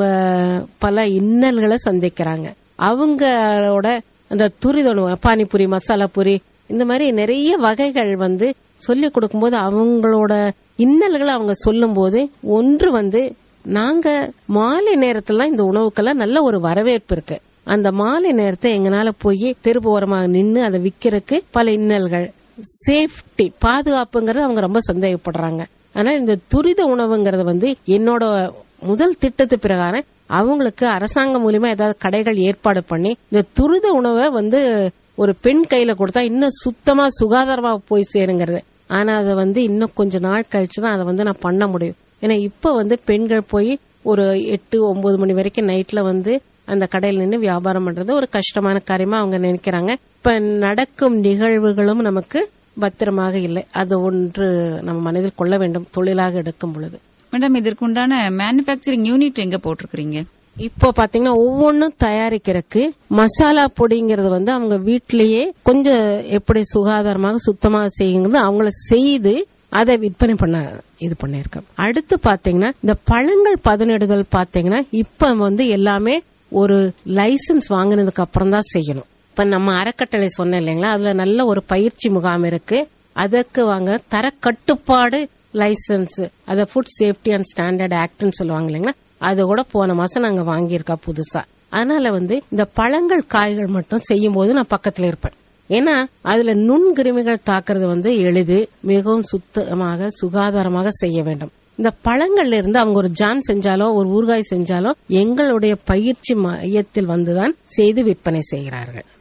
பல இன்னல்களை சந்திக்கிறாங்க அவங்களோட அந்த துரித உணவு பானிபூரி மசாலா பூரி இந்த மாதிரி நிறைய வகைகள் வந்து சொல்லி கொடுக்கும்போது அவங்களோட இன்னல்களை அவங்க சொல்லும்போது ஒன்று வந்து நாங்க மாலை நேரத்துல இந்த உணவுக்கெல்லாம் நல்ல ஒரு வரவேற்பு இருக்கு அந்த மாலை நேரத்தை எங்கனால போய் தெருப்பு ஓரமாக நின்னு அதை விக்கிறதுக்கு பல இன்னல்கள் சேஃப்டி பாதுகாப்புங்கிறது அவங்க ரொம்ப சந்தேகப்படுறாங்க ஆனா இந்த துரித உணவுங்கிறது வந்து என்னோட முதல் திட்டத்து பிரகாரம் அவங்களுக்கு அரசாங்கம் மூலியமா ஏதாவது கடைகள் ஏற்பாடு பண்ணி இந்த துரித உணவை வந்து ஒரு பெண் கையில கொடுத்தா இன்னும் சுத்தமா சுகாதாரமா போய் சேருங்கிறது ஆனா அதை வந்து இன்னும் கொஞ்ச நாள் கழிச்சு தான் அதை வந்து நான் பண்ண முடியும் ஏன்னா இப்ப வந்து பெண்கள் போய் ஒரு எட்டு ஒன்பது மணி வரைக்கும் நைட்ல வந்து அந்த கடையில் நின்று வியாபாரம் பண்றது ஒரு கஷ்டமான காரியமா அவங்க நினைக்கிறாங்க இப்ப நடக்கும் நிகழ்வுகளும் நமக்கு பத்திரமாக இல்லை அது ஒன்று நம்ம மனதில் கொள்ள வேண்டும் தொழிலாக எடுக்கும் பொழுது மேடம் இதற்குண்டான மேனுபேக்சரிங் யூனிட் எங்க போட்டிருக்கிறீங்க இப்போ பாத்தீங்கன்னா ஒவ்வொன்றும் தயாரிக்கிறதுக்கு மசாலா பொடிங்கிறது வந்து அவங்க வீட்டிலேயே கொஞ்சம் எப்படி சுகாதாரமாக சுத்தமாக செய்யுங்கிறது அவங்கள செய்து அதை விற்பனை பண்ண இது பண்ணிருக்கோம் அடுத்து பாத்தீங்கன்னா இந்த பழங்கள் பதனிடுதல் பாத்தீங்கன்னா இப்ப வந்து எல்லாமே ஒரு லைசன்ஸ் வாங்கினதுக்கு அப்புறம் தான் செய்யணும் இப்ப நம்ம அறக்கட்டளை சொன்னேன் இல்லைங்களா அதுல நல்ல ஒரு பயிற்சி முகாம் இருக்கு அதற்கு வாங்க தர கட்டுப்பாடு லைசன்ஸ் அத ஃபுட் சேஃப்டி அண்ட் ஸ்டாண்டர்ட் ஆக்ட்னு சொல்லுவாங்க இல்லைங்களா அது கூட போன மாசம் நாங்க வாங்கியிருக்கோம் புதுசா அதனால வந்து இந்த பழங்கள் காய்கள் மட்டும் செய்யும் போது நான் பக்கத்துல இருப்பேன் ஏன்னா அதுல நுண்கிருமிகள் தாக்குறது வந்து எளிது மிகவும் சுத்தமாக சுகாதாரமாக செய்ய வேண்டும் இந்த பழங்கள்ல இருந்து அவங்க ஒரு ஜாம் செஞ்சாலோ ஒரு ஊறுகாய் செஞ்சாலோ எங்களுடைய பயிற்சி மையத்தில் வந்துதான் செய்து விற்பனை செய்கிறார்கள்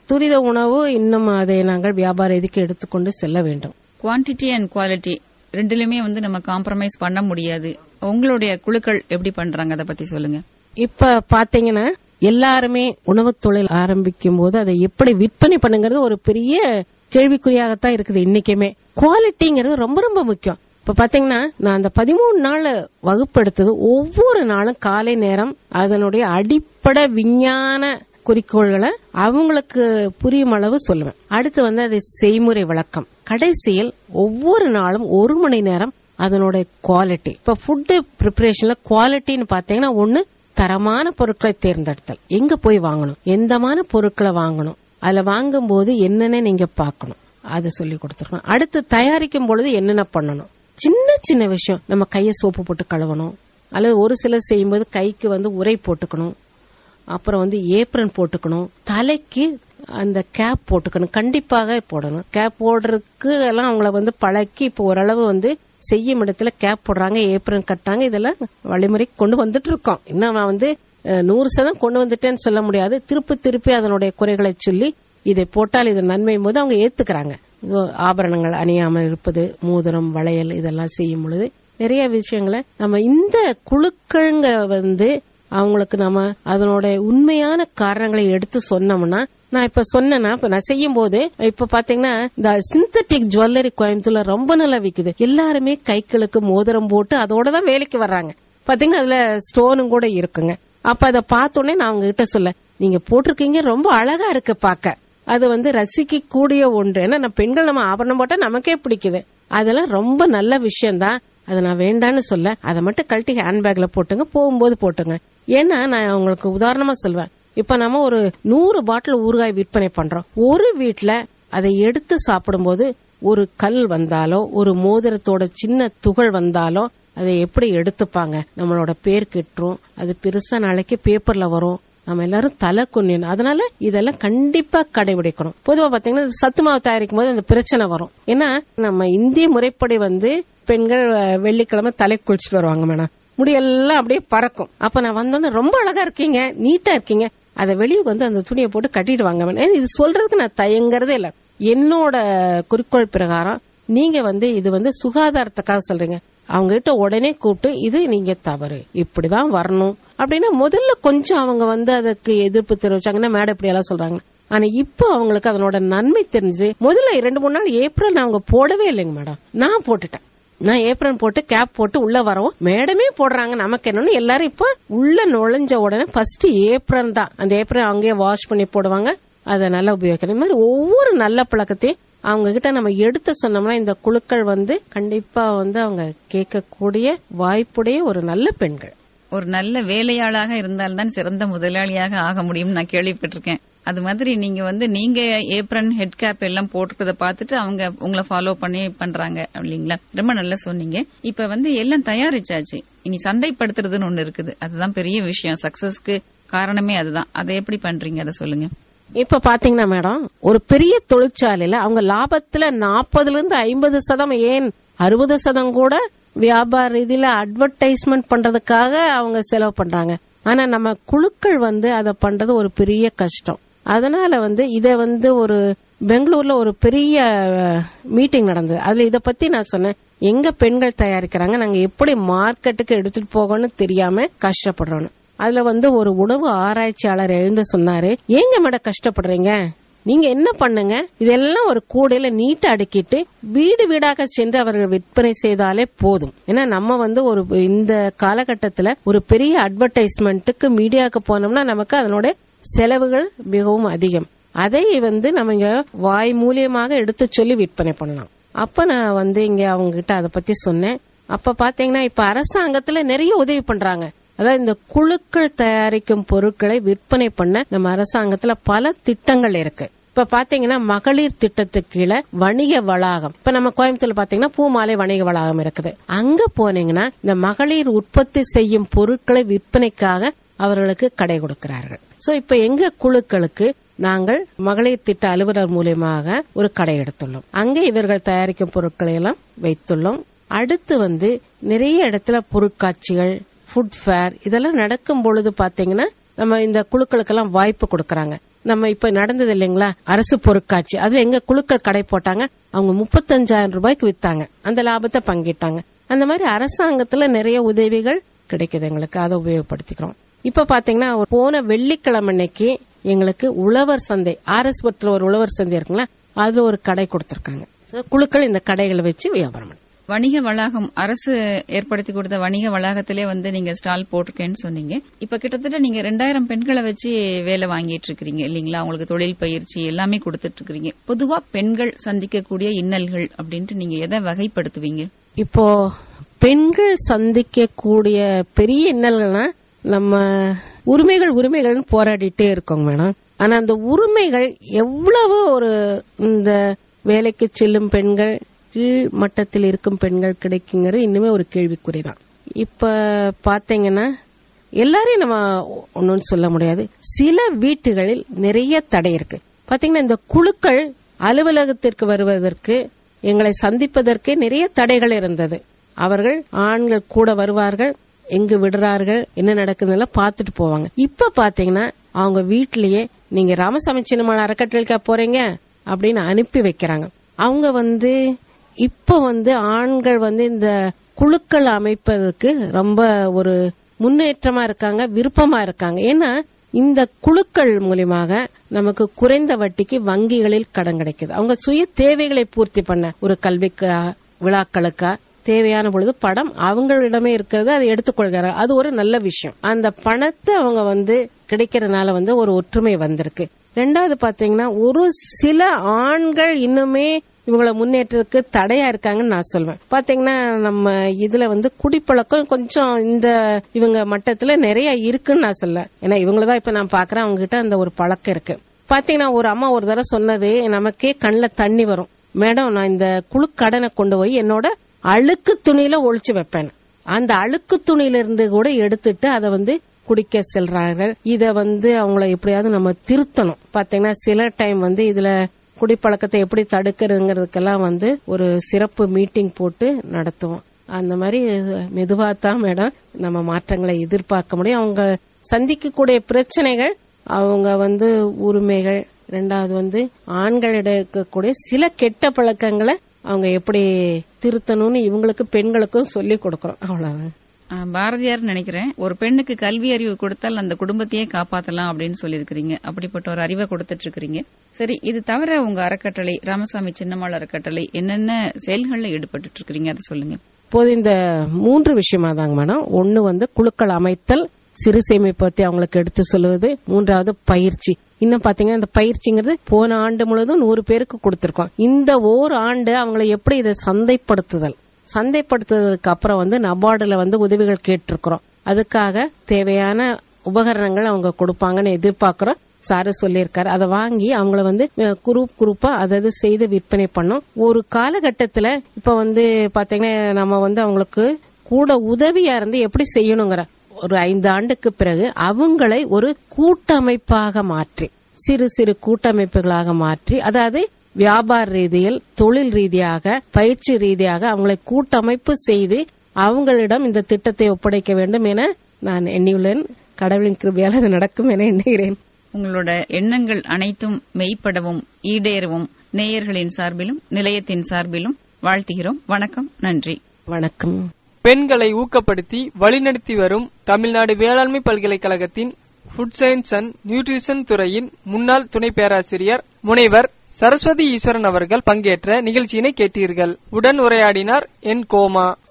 துரித உணவு இன்னும் அதை நாங்கள் வியாபார இதுக்கு எடுத்துக்கொண்டு செல்ல வேண்டும் குவான்டிட்டி அண்ட் குவாலிட்டி ரெண்டுலயுமே வந்து நம்ம காம்ப்ரமைஸ் பண்ண முடியாது உங்களுடைய குழுக்கள் எப்படி பண்றாங்க அதை பத்தி சொல்லுங்க இப்ப பாத்தீங்கன்னா எல்லாருமே உணவுத் தொழில் ஆரம்பிக்கும் போது அதை எப்படி விற்பனை பண்ணுங்கிறது ஒரு பெரிய கேள்விக்குறியாகத்தான் இருக்குது இன்னைக்குமே குவாலிட்டிங்கிறது ரொம்ப ரொம்ப முக்கியம் இப்ப பாத்தீங்கன்னா நான் அந்த பதிமூணு நாள் வகுப்பெடுத்தது ஒவ்வொரு நாளும் காலை நேரம் அதனுடைய அடிப்படை விஞ்ஞான குறிக்கோள்களை அவங்களுக்கு புரியும் அளவு சொல்லுவேன் அடுத்து வந்து அது செய்முறை விளக்கம் கடைசியில் ஒவ்வொரு நாளும் ஒரு மணி நேரம் அதனுடைய குவாலிட்டி இப்ப ஃபுட் ப்ரிப்பரேஷன்ல குவாலிட்டின்னு பாத்தீங்கன்னா ஒண்ணு தரமான பொருட்களை தேர்ந்தெடுத்தல் எங்க போய் வாங்கணும் எந்தமான பொருட்களை வாங்கணும் அதுல வாங்கும் போது என்னென்ன நீங்க பார்க்கணும் அதை சொல்லி கொடுத்துருக்கணும் அடுத்து தயாரிக்கும் பொழுது என்னென்ன பண்ணணும் சின்ன சின்ன விஷயம் நம்ம கைய சோப்பு போட்டு கழுவணும் அல்லது ஒரு சிலர் செய்யும்போது கைக்கு வந்து உரை போட்டுக்கணும் அப்புறம் வந்து ஏப்ரன் போட்டுக்கணும் தலைக்கு அந்த கேப் போட்டுக்கணும் கண்டிப்பாக போடணும் கேப் போடுறதுக்கு எல்லாம் அவங்கள வந்து பழக்கி இப்போ ஓரளவு வந்து செய்யும் இடத்துல கேப் போடுறாங்க ஏப்ரன் கட்டாங்க இதெல்லாம் வழிமுறைக்கு கொண்டு வந்துட்டு இருக்கோம் இன்னும் நான் வந்து அஹ், நூறு சதம் கொண்டு வந்துட்டேன்னு சொல்ல முடியாது திருப்பி திருப்பி அதனுடைய குறைகளை சொல்லி இதை போட்டால் இது நன்மை போது அவங்க ஏத்துக்கிறாங்க இதோ ஆபரணங்கள் அணியாமல் இருப்பது மோதிரம் வளையல் இதெல்லாம் செய்யும் பொழுது நிறைய விஷயங்களை நம்ம இந்த குழுக்கள்ங்க வந்து அவங்களுக்கு நம்ம அதனோட உண்மையான காரணங்களை எடுத்து சொன்னோம்னா நான் இப்ப சொன்னேன்னா இப்ப நான் செய்யும் போது இப்ப பாத்தீங்கன்னா இந்த சிந்தட்டிக் ஜுவல்லரி கோயம்புத்தூர்ல ரொம்ப நல்லா விக்குது எல்லாருமே கைகளுக்கு மோதிரம் போட்டு அதோட தான் வேலைக்கு வர்றாங்க பாத்தீங்கன்னா அதுல ஸ்டோனும் கூட இருக்குங்க அப்ப அதை பார்த்த உடனே நான் அவங்க கிட்ட சொல்ல நீங்க போட்டிருக்கீங்க ரொம்ப அழகா இருக்கு பாக்க அது வந்து ரசிக்க கூடிய ஒன்று ஏன்னா நம்ம பெண்கள் நம்ம ஆபரணம் போட்டா நமக்கே பிடிக்குது அதெல்லாம் ரொம்ப நல்ல விஷயம்தான் அதை நான் வேண்டான்னு சொல்ல அதை மட்டும் கழட்டி ஹேண்ட்பேக்ல போட்டுங்க போகும்போது போட்டுங்க ஏன்னா நான் உங்களுக்கு உதாரணமா சொல்வேன் இப்ப நம்ம ஒரு நூறு பாட்டில் ஊறுகாய் விற்பனை பண்றோம் ஒரு வீட்ல அதை எடுத்து சாப்பிடும்போது ஒரு கல் வந்தாலோ ஒரு மோதிரத்தோட சின்ன துகள் வந்தாலோ அதை எப்படி எடுத்துப்பாங்க நம்மளோட பேர் கெட்டுரும் அது பெருசா நாளைக்கு பேப்பர்ல வரும் நம்ம எல்லாரும் தலை கொன்னிடணும் அதனால இதெல்லாம் கண்டிப்பா கடைபிடிக்கணும் பொதுவா பாத்தீங்கன்னா இந்த சத்து மாவு தயாரிக்கும் போது அந்த பிரச்சனை வரும் ஏன்னா நம்ம இந்திய முறைப்படி வந்து பெண்கள் அஹ், வெள்ளிக்கிழமை தலை குளிச்சுட்டு வருவாங்க மேடம் முடியெல்லாம் அப்படியே பறக்கும் அப்ப நான் வந்தோன்னே ரொம்ப அழகா இருக்கீங்க நீட்டா இருக்கீங்க அதை வெளியே வந்து அந்த துணியை போட்டு கட்டிடுவாங்க மேடம் இது சொல்றதுக்கு நான் தயங்குறதே இல்ல என்னோட குறிக்கோள் பிரகாரம் நீங்க வந்து இது வந்து சுகாதாரத்துக்காக சொல்றீங்க அவங்க கிட்ட உடனே கூப்பிட்டு இது நீங்க தவறு இப்படிதான் வரணும் அப்படின்னா முதல்ல கொஞ்சம் அவங்க வந்து அதுக்கு எதிர்ப்பு தெரிவிச்சாங்கன்னா மேடம் இப்படி எல்லாம் சொல்றாங்க ஆனா இப்போ அவங்களுக்கு அதனோட நன்மை தெரிஞ்சு முதல்ல ரெண்டு மூணு நாள் ஏப்ரல் அவங்க போடவே இல்லைங்க மேடம் நான் போட்டுட்டேன் நான் ஏப்ரல் போட்டு கேப் போட்டு உள்ள வரவும் மேடமே போடுறாங்க நமக்கு என்னன்னு எல்லாரும் இப்ப உள்ள நுழைஞ்ச உடனே ஃபர்ஸ்ட் ஏப்ரல் தான் அந்த ஏப்ரல் அங்கேயே வாஷ் பண்ணி போடுவாங்க அதை நல்லா உபயோகிக்கணும் இந்த மாதிரி ஒவ்வொரு நல்ல பழக்கத்தையும் அவங்க கிட்ட நம்ம எடுத்து சொன்னோம்னா இந்த குழுக்கள் வந்து கண்டிப்பா வந்து அவங்க கேட்கக்கூடிய வாய்ப்புடைய ஒரு நல்ல பெண்கள் ஒரு நல்ல வேலையாளாக இருந்தால்தான் சிறந்த முதலாளியாக ஆக முடியும்னு நான் கேள்விப்பட்டிருக்கேன் அது மாதிரி நீங்க வந்து நீங்க ஏப்ரன் ஹெட் கேப் எல்லாம் போட்டுக்கிறத பார்த்துட்டு அவங்க உங்களை ஃபாலோ பண்ணி பண்றாங்க இல்லீங்களா ரொம்ப நல்லா சொன்னீங்க இப்ப வந்து எல்லாம் தயாரிச்சாச்சு இனி சந்தைப்படுத்துறதுன்னு ஒண்ணு இருக்குது அதுதான் பெரிய விஷயம் சக்சஸ்க்கு காரணமே அதுதான் அதை எப்படி பண்றீங்க அதை சொல்லுங்க இப்ப பாத்தீங்கன்னா மேடம் ஒரு பெரிய தொழிற்சாலையில அவங்க லாபத்துல நாற்பதுல இருந்து ஐம்பது சதம் ஏன் அறுபது சதம் கூட வியாபார ரீதியில அட்வர்டைஸ்மெண்ட் பண்றதுக்காக அவங்க செலவு பண்றாங்க ஆனா நம்ம குழுக்கள் வந்து அதை பண்றது ஒரு பெரிய கஷ்டம் அதனால வந்து இத வந்து ஒரு பெங்களூர்ல ஒரு பெரிய மீட்டிங் நடந்தது அதுல இத பத்தி நான் சொன்னேன் எங்க பெண்கள் தயாரிக்கிறாங்க நாங்க எப்படி மார்க்கெட்டுக்கு எடுத்துட்டு போகணும்னு தெரியாம கஷ்டப்படுறோம் அதுல வந்து ஒரு உணவு ஆராய்ச்சியாளர் எழுந்து சொன்னாரு ஏங்க மேடம் கஷ்டப்படுறீங்க நீங்க என்ன பண்ணுங்க இதெல்லாம் ஒரு கூடையில நீட்டா அடுக்கிட்டு வீடு வீடாக சென்று அவர்கள் விற்பனை செய்தாலே போதும் ஏன்னா நம்ம வந்து ஒரு இந்த காலகட்டத்துல ஒரு பெரிய அட்வர்டைஸ்மெண்ட்டுக்கு மீடியாவுக்கு போனோம்னா நமக்கு அதனோட செலவுகள் மிகவும் அதிகம் அதை வந்து நம்ம இங்க வாய் மூலியமாக எடுத்து சொல்லி விற்பனை பண்ணலாம் அப்ப நான் வந்து இங்க அவங்க கிட்ட அதை பத்தி சொன்னேன் அப்ப பாத்தீங்கன்னா இப்ப அரசாங்கத்துல நிறைய உதவி பண்றாங்க அதாவது இந்த குழுக்கள் தயாரிக்கும் பொருட்களை விற்பனை பண்ண நம்ம அரசாங்கத்துல பல திட்டங்கள் இருக்கு இப்ப பாத்தீங்கன்னா மகளிர் திட்டத்துக்கு கீழே வணிக வளாகம் இப்ப நம்ம கோயம்புத்தூர்ல பாத்தீங்கன்னா பூமாலை வணிக வளாகம் இருக்குது அங்க போனீங்கன்னா இந்த மகளிர் உற்பத்தி செய்யும் பொருட்களை விற்பனைக்காக அவர்களுக்கு கடை கொடுக்கிறார்கள் சோ இப்ப எங்க குழுக்களுக்கு நாங்கள் மகளிர் திட்ட அலுவலர் மூலியமாக ஒரு கடை எடுத்துள்ளோம் அங்கே இவர்கள் தயாரிக்கும் பொருட்களை எல்லாம் வைத்துள்ளோம் அடுத்து வந்து நிறைய இடத்துல பொருட்காட்சிகள் ஃபுட் ஃபேர் இதெல்லாம் நடக்கும் பொழுது பாத்தீங்கன்னா நம்ம இந்த குழுக்களுக்கெல்லாம் வாய்ப்பு கொடுக்கறாங்க நம்ம இப்ப நடந்தது இல்லைங்களா அரசு பொருட்காட்சி அதுல எங்க குழுக்கள் கடை போட்டாங்க அவங்க முப்பத்தஞ்சாயிரம் ரூபாய்க்கு வித்தாங்க அந்த லாபத்தை பங்கிட்டாங்க அந்த மாதிரி அரசாங்கத்துல நிறைய உதவிகள் கிடைக்குது எங்களுக்கு அதை உபயோகப்படுத்திக்கிறோம் இப்ப பாத்தீங்கன்னா ஒரு போன வெள்ளிக்கிழமை அன்னைக்கு எங்களுக்கு உழவர் சந்தை ஆர்எஸ் பத்துல ஒரு உழவர் சந்தை இருக்குங்களா அதுல ஒரு கடை கொடுத்திருக்காங்க So, குழுக்கள் இந்த கடைகளை வச்சு வியாபாரம் பண்ணும் வணிக வளாகம் அரசு ஏற்படுத்தி கொடுத்த வணிக வளாகத்திலே வந்து நீங்க ஸ்டால் போட்டிருக்கேன்னு சொன்னீங்க இப்ப கிட்டத்தட்ட நீங்க ரெண்டாயிரம் பெண்களை வச்சு வேலை வாங்கிட்டு இருக்கீங்க இல்லீங்களா அவங்களுக்கு தொழில் பயிற்சி எல்லாமே கொடுத்துட்டு இருக்கீங்க பொதுவா பெண்கள் சந்திக்கக்கூடிய இன்னல்கள் அப்படின்ட்டு நீங்க எதை வகைப்படுத்துவீங்க இப்போ பெண்கள் சந்திக்கக்கூடிய பெரிய இன்னல்கள்னா நம்ம உரிமைகள் உரிமைகள்னு போராடிட்டே இருக்கோங்க மேடம் ஆனா அந்த உரிமைகள் எவ்வளவு ஒரு இந்த வேலைக்கு செல்லும் பெண்கள் கீழ் மட்டத்தில் இருக்கும் பெண்கள் கிடைக்குங்கிறது இன்னுமே ஒரு கேள்விக்குறிதான் இப்ப பாத்தீங்கன்னா எல்லாரையும் நம்ம ஒன்னும் சொல்ல முடியாது சில வீட்டுகளில் நிறைய தடை இருக்கு பாத்தீங்கன்னா இந்த குழுக்கள் அலுவலகத்திற்கு வருவதற்கு எங்களை சந்திப்பதற்கு நிறைய தடைகள் இருந்தது அவர்கள் ஆண்கள் கூட வருவார்கள் எங்கு விடுறார்கள் என்ன நடக்குதுன்னு பார்த்துட்டு போவாங்க இப்ப பாத்தீங்கன்னா அவங்க வீட்டிலேயே நீங்க ராமசாமி சின்னமான அறக்கட்டளைக்கா போறீங்க அப்படின்னு அனுப்பி வைக்கிறாங்க அவங்க வந்து இப்ப வந்து ஆண்கள் வந்து இந்த குழுக்கள் அமைப்பதற்கு ரொம்ப ஒரு முன்னேற்றமா இருக்காங்க விருப்பமா இருக்காங்க ஏன்னா இந்த குழுக்கள் மூலியமாக நமக்கு குறைந்த வட்டிக்கு வங்கிகளில் கடன் கிடைக்குது அவங்க சுய தேவைகளை பூர்த்தி பண்ண ஒரு கல்விக்கா விழாக்களுக்கா தேவையான பொழுது படம் அவங்களிடமே இருக்கிறது அதை எடுத்துக்கொள்கிறார் அது ஒரு நல்ல விஷயம் அந்த பணத்தை அவங்க வந்து கிடைக்கிறதுனால வந்து ஒரு ஒற்றுமை வந்திருக்கு ரெண்டாவது பாத்தீங்கன்னா ஒரு சில ஆண்கள் இன்னுமே இவங்கள முன்னேற்றத்துக்கு தடையா இருக்காங்கன்னு நான் சொல்வேன் பாத்தீங்கன்னா நம்ம இதுல வந்து குடிப்பழக்கம் கொஞ்சம் இந்த இவங்க மட்டத்துல நிறைய இருக்குன்னு நான் சொல்ல ஏன்னா இவங்களதான் இப்ப நான் பாக்குறேன் அவங்க கிட்ட அந்த ஒரு பழக்கம் இருக்கு பாத்தீங்கன்னா ஒரு அம்மா ஒரு தடவை சொன்னது நமக்கே கண்ணில் தண்ணி வரும் மேடம் நான் இந்த குழு கடனை கொண்டு போய் என்னோட அழுக்கு துணியில ஒழிச்சு வைப்பேன் அந்த அழுக்கு துணியில இருந்து கூட எடுத்துட்டு அதை வந்து குடிக்க செல்றார்கள் இத வந்து அவங்கள எப்படியாவது நம்ம திருத்தணும் பாத்தீங்கன்னா சில டைம் வந்து இதுல குடிப்பழக்கத்தை எப்படி தடுக்கிறதுங்கிறதுக்கெல்லாம் வந்து ஒரு சிறப்பு மீட்டிங் போட்டு நடத்துவோம் அந்த மாதிரி மெதுவா தான் மேடம் நம்ம மாற்றங்களை எதிர்பார்க்க முடியும் அவங்க சந்திக்கக்கூடிய பிரச்சனைகள் அவங்க வந்து உரிமைகள் ரெண்டாவது வந்து ஆண்களிடம் இருக்கக்கூடிய சில கெட்ட பழக்கங்களை அவங்க எப்படி திருத்தணும்னு இவங்களுக்கு பெண்களுக்கும் சொல்லி கொடுக்கறோம் அவ்வளவுதான் ஆ, பாரதியார் நினைக்கிறேன் ஒரு பெண்ணுக்கு கல்வி அறிவு கொடுத்தால் அந்த குடும்பத்தையே காப்பாத்தலாம் அப்படின்னு சொல்லியிருக்கிறீங்க அப்படிப்பட்ட ஒரு அறிவை கொடுத்துட்டு இருக்கிறீங்க சரி இது தவிர உங்க அறக்கட்டளை ராமசாமி சின்னம்மாள் அறக்கட்டளை என்னென்ன செயல்கள்ல ஈடுபட்டு இருக்கிறீங்க அதை சொல்லுங்க இப்போது இந்த மூன்று விஷயமா தாங்க மேடம் ஒன்னு வந்து குழுக்கள் அமைத்தல் சிறு சேமிப்பு பத்தி அவங்களுக்கு எடுத்து சொல்லுவது மூன்றாவது பயிற்சி இன்னும் பாத்தீங்கன்னா இந்த பயிற்சிங்கிறது போன ஆண்டு முழுவதும் நூறு பேருக்கு கொடுத்திருக்கோம் இந்த ஓர் ஆண்டு அவங்களை எப்படி இதை சந்தைப்படுத்துதல் சந்தைப்படுத்துறதுக்கு அப்புறம் வந்து நபார்டுல வந்து உதவிகள் கேட்டிருக்கிறோம் அதுக்காக தேவையான உபகரணங்கள் அவங்க கொடுப்பாங்கன்னு எதிர்பார்க்கிறோம் சாரு சொல்லியிருக்காரு அதை வாங்கி அவங்கள வந்து அஹ், குரூப் குரூப்பா அதாவது செய்து விற்பனை பண்ணோம் ஒரு காலகட்டத்துல இப்ப வந்து பாத்தீங்கன்னா நம்ம வந்து அவங்களுக்கு கூட உதவியா இருந்து எப்படி செய்யணுங்கிற ஒரு ஐந்து ஆண்டுக்கு பிறகு அவங்களை ஒரு கூட்டமைப்பாக மாற்றி சிறு சிறு கூட்டமைப்புகளாக மாற்றி அதாவது வியாபார ரீதியில் தொழில் ரீதியாக பயிற்சி ரீதியாக அவங்களை கூட்டமைப்பு செய்து அவங்களிடம் இந்த திட்டத்தை ஒப்படைக்க வேண்டும் என நான் எண்ணியுள்ளேன் கடவுளின் கிருபையால் அது நடக்கும் என எண்ணுகிறேன் உங்களோட எண்ணங்கள் அனைத்தும் மெய்ப்படவும் ஈடேறவும் நேயர்களின் சார்பிலும் நிலையத்தின் சார்பிலும் வாழ்த்துகிறோம் வணக்கம் நன்றி வணக்கம் பெண்களை ஊக்கப்படுத்தி வழிநடத்தி வரும் தமிழ்நாடு வேளாண்மை பல்கலைக்கழகத்தின் ஃபுட் சயின்ஸ் அண்ட் நியூட்ரிஷன் துறையின் முன்னாள் துணை பேராசிரியர் முனைவர் சரஸ்வதி ஈஸ்வரன் அவர்கள் பங்கேற்ற நிகழ்ச்சியினை கேட்டீர்கள் உடன் உரையாடினார் என் கோமா